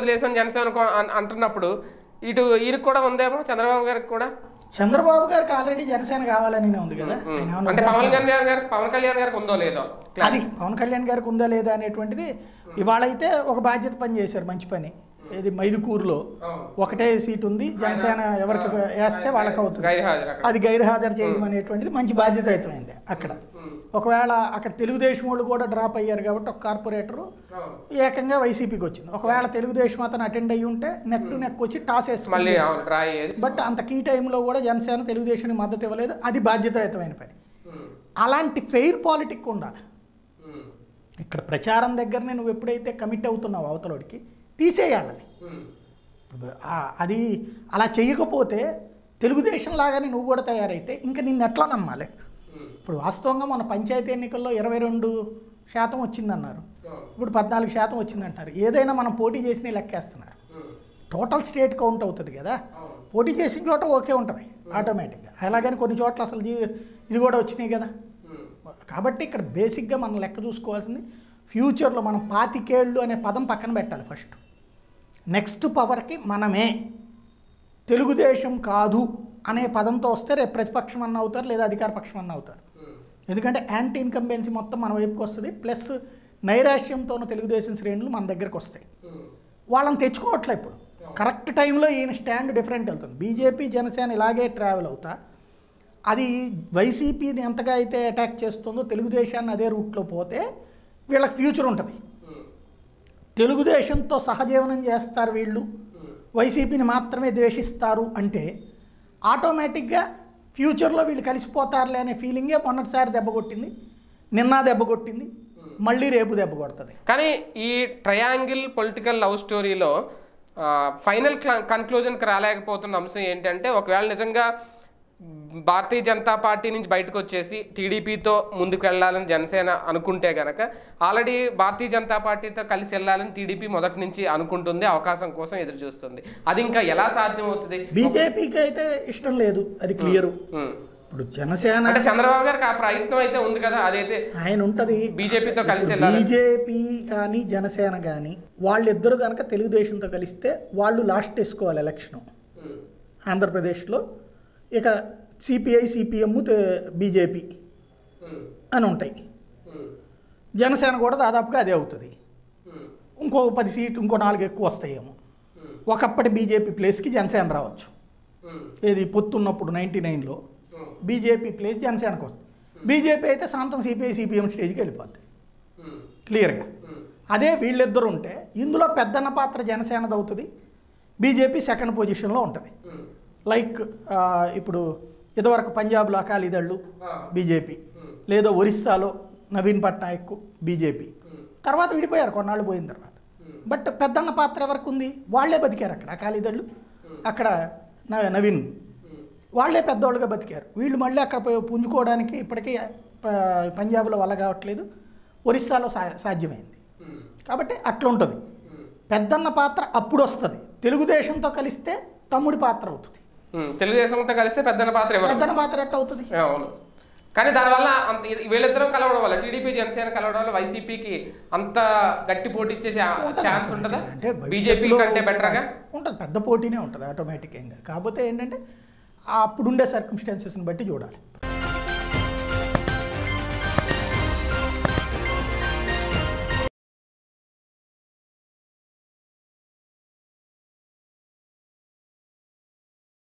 వదిలేసాం జనసేన కో- అన్- అంటున్నప్పుడు ఇటు ఈయనకు కూడా ఉందేమో చంద్రబాబు గారికి కూడా చంద్రబాబు గారికి ఆల్రెడీ జనసేన కావాలని ఉంది కదా ఆయన ఏమన్నా అంటే పవన్ కళ్యాణ్ గారికి పవన్ కళ్యాణ్ గారికి ఉందో లేదో అది పవన్ కళ్యాణ్ గారికి ఉందా లేదా అనేటువంటిది ఇవాళైతే ఒక బాధ్యత పని చేశారు మంచి పని ఇది మైదుకూరులో అవును. ఒకటే సీట్ ఉంది జనసేన ఎవరికి వేస్తే వాళ్ళకి అవుతుంది గైర్హాజరు అక్కడ అది గైర్హాజరు చేయడం అనేటువంటిది మంచి బాధ్యతాయుతమైంది అక్కడ ఒకవేళ అక్కడ తెలుగుదేశం వాళ్ళు కూడా డ్రాప్ అయ్యారు కాబట్టి ఒక కార్పొరేటరు అవును. ఏకంగా వైసీపీకి వచ్చింది ఒకవేళ తెలుగుదేశం అతను అటెండ్ అయ్యి ఉంటే నెక్ టు నెక్ వచ్చి టాస్ వేసుకుంది మళ్ళీ అవును డ్రా అయ్యేది బట్ అంత కీ టైంలో కూడా జనసేన తెలుగుదేశానికి మద్దతు ఇవ్వలేదు అది బాధ్యతాయుతమైన పని ఉమ్, అలాంటి ఫెయిర్ పాలిటిక్ ఉండాలి ఉమ్, ఇక్కడ ప్రచారం దగ్గరనే నువ్వు ఎప్పుడైతే కమిట్ అవుతున్నావు అవతలోడికి తీసేయాలి అది. ఉమ్, ఇప్పుడు ఆ- అది అలా చేయకపోతే తెలుగుదేశం లాగానే నువ్వు కూడా తయారైతే ఇంకా నిన్ను ఎట్లా నమ్మాలి ఉమ్, ఇప్పుడు వాస్తవంగా మన పంచాయతీ ఎన్నికల్లో ఇరవై రెండు శాతం వచ్చిందన్నారు అవును. ఇప్పుడు పద్నాలుగు శాతం వచ్చిందంటారు ఏదైనా మనం పోటీ చేసిన లెక్కేస్తున్నారు ఉమ్, టోటల్ స్టేట్ కౌంట్ అవుతుంది కదా అవును. పోటీ చేసిన చోట ఓకే ఉంటుంది ఆటోమేటిక్గా అలాగని కొన్ని చోట్ల అసలు జీ- ఇది కూడా వచ్చినాయి కదా ఉమ్, కాబట్టి ఇక్కడ బేసిక్గా మనం లెక్క చూసుకోవాల్సింది ఫ్యూచర్లో మనం పాతికేళ్ళు అనే పదం పక్కన పెట్టాలి ఫస్ట్ నెక్స్ట్ పవర్కి మనమే తెలుగుదేశం కాదు అనే పదంతో వస్తే రేపు ప్రతిపక్షం అన్న అవుతారు లేదా అధికార పక్షం అన్న అవుతారు ఉమ్, ఎందుకంటే యాంటీ ఇన్కంబెన్సీ మొత్తం మన వైపుకి వస్తుంది ప్లస్ నైరాశ్యంతోనూ తెలుగుదేశం శ్రేణులు మన దగ్గరకు వస్తాయి ఉమ్, వాళ్ళని తెచ్చుకోవట్లే ఇప్పుడు కరెక్ట్ టైంలో ఈయన స్టాండ్ డిఫరెంట్ వెళ్తుంది బీజేపీ జనసేన ఇలాగే ట్రావెల్ అవుతా అది వైసీపీని ఎంతగా అయితే అటాక్ చేస్తుందో తెలుగుదేశాన్ని అదే రూట్లో పోతే వీళ్ళకి ఫ్యూచర్ ఉంటుంది ఉమ్, తెలుగుదేశంతో సహజీవనం చేస్తారు వీళ్ళు ఉమ్, వైసీపీని మాత్రమే ద్వేషిస్తారు అంటే ఆటోమేటిక్గా ఫ్యూచర్లో వీళ్ళు కలిసిపోతారులే అనే ఫీలింగే మొన్నటిసారి దెబ్బ కొట్టింది నిన్న దెబ్బ కొట్టింది మళ్ళీ రేపు దెబ్బ కొడుతుంది కానీ ఈ ట్రయాంగిల్ పొలిటికల్ లవ్ స్టోరీలో ఫైనల్ కన్క్లూజన్కి రాలేకపోతున్న అంశం ఏంటంటే ఒకవేళ నిజంగా భారతీయ జనతా పార్టీ నుంచి బయటకు వచ్చేసి టీడీపీతో ముందుకు వెళ్ళాలని జనసేన అనుకుంటే గనక ఆల్రెడీ భారతీయ జనతా పార్టీతో కలిసి వెళ్ళాలని టీడీపీ మొదటి నుంచి అనుకుంటుంది అవకాశం కోసం ఎదురు చూస్తుంది అది ఇంకా ఎలా సాధ్యం అవుతుంది బీజేపీకి అయితే ఇష్టం లేదు అది క్లియరు ఉమ్. ఇప్పుడు జనసేన అంటే చంద్రబాబు గారికి ఆ ప్రయత్నం అయితే ఉంది కదా అదైతే ఆయన ఉంటది బీజేపీతో కలిసి వెళ్ళాలి బీజేపీ కానీ జనసేన కానీ వాళ్ళిద్దరు కనుక తెలుగుదేశంతో కలిస్తే వాళ్ళు లాస్ట్ వేసుకోవాలి ఎలక్షన్ ఉమ్. ఆంధ్రప్రదేశ్లో ఇక సిపిఐ సిపిఎం బీజేపీ ఉమ్. అని ఉంటాయి ఉమ్. జనసేన కూడా దాదాపుగా అదే అవుతుంది ఉమ్. ఇంకో పది సీట్లు ఇంకో నాలుగు ఎక్కువ వస్తాయేమో ఉమ్. ఒకప్పటి బీజేపీ ప్లేస్కి జనసేన రావచ్చు ఉమ్. ఏది పొత్తున్నప్పుడు నైంటీ నైన్లో ఉమ్. బీజేపీ ప్లేస్ జనసేనకు వస్తుంది బీజేపీ అయితే సాంతం సిపిఐ సిపిఎం స్టేజ్కి వెళ్ళిపోద్ది ఉమ్. క్లియర్గా ఉమ్. అదే వీళ్ళిద్దరు ఉంటే ఇందులో పెద్దన్న పాత్ర జనసేనది అవుతుంది బీజేపీ సెకండ్ పొజిషన్లో ఉంటుంది ఉమ్. లైక్ ఆ, ఇప్పుడు ఇదివరకు పంజాబ్లో అకాలీదళ్ళు ఆ. బీజేపీ ఉమ్. లేదా ఒరిస్సాలో నవీన్ పట్నాయక్ బీజేపీ ఉమ్. తర్వాత విడిపోయారు కొన్నాళ్ళు పోయిన తర్వాత ఉమ్. బట్ పెద్దన్న పాత్ర ఎవరికి ఉంది వాళ్ళే బతికారు అక్కడ అకాలీదళ్ళు అక్కడ న- నవీన్ ఉమ్. వాళ్ళే పెద్దవాళ్ళుగా బతికారు వీళ్ళు మళ్ళీ అక్కడ పోయి పుంజుకోవడానికి ఇప్పటికీ ప- పంజాబ్లో వల్ల కావట్లేదు ఒరిస్సాలో సా సాధ్యమైంది ఉమ్. కాబట్టి అట్లా ఉంటుంది ఉమ్. పెద్దన్న పాత్ర అప్పుడు వస్తుంది తెలుగుదేశంతో కలిస్తే తమ్ముడి పాత్ర అవుతుంది ఉమ్. తెలుగుదేశంతో కలిస్తే పెద్దన పాత్ర ఎవరు పెద్దన్న పాత్ర ఎట్ట అవుతుంది అవును కానీ దానివల్ల అంత ఇది- వీళ్ళిద్దరం కలవడం వల్ల టీడీపీ జనసేన కలవడం వల్ల వైసీపీకి అంత గట్టి పోటీ ఇచ్చే ఉంటది. ఛాన్స్ ఉంటుందా అంటే బీజేపీ భవిష్యత్తులో కంటే బెటర్గా ఉంటుంది పెద్ద పోటీనే ఉంటుంది ఆటోమేటిక్ ఏం కాదు కాకపోతే ఏంటంటే ఆ అప్పుడుండే సర్కమ్స్టాన్సెస్ని బట్టి చూడాలి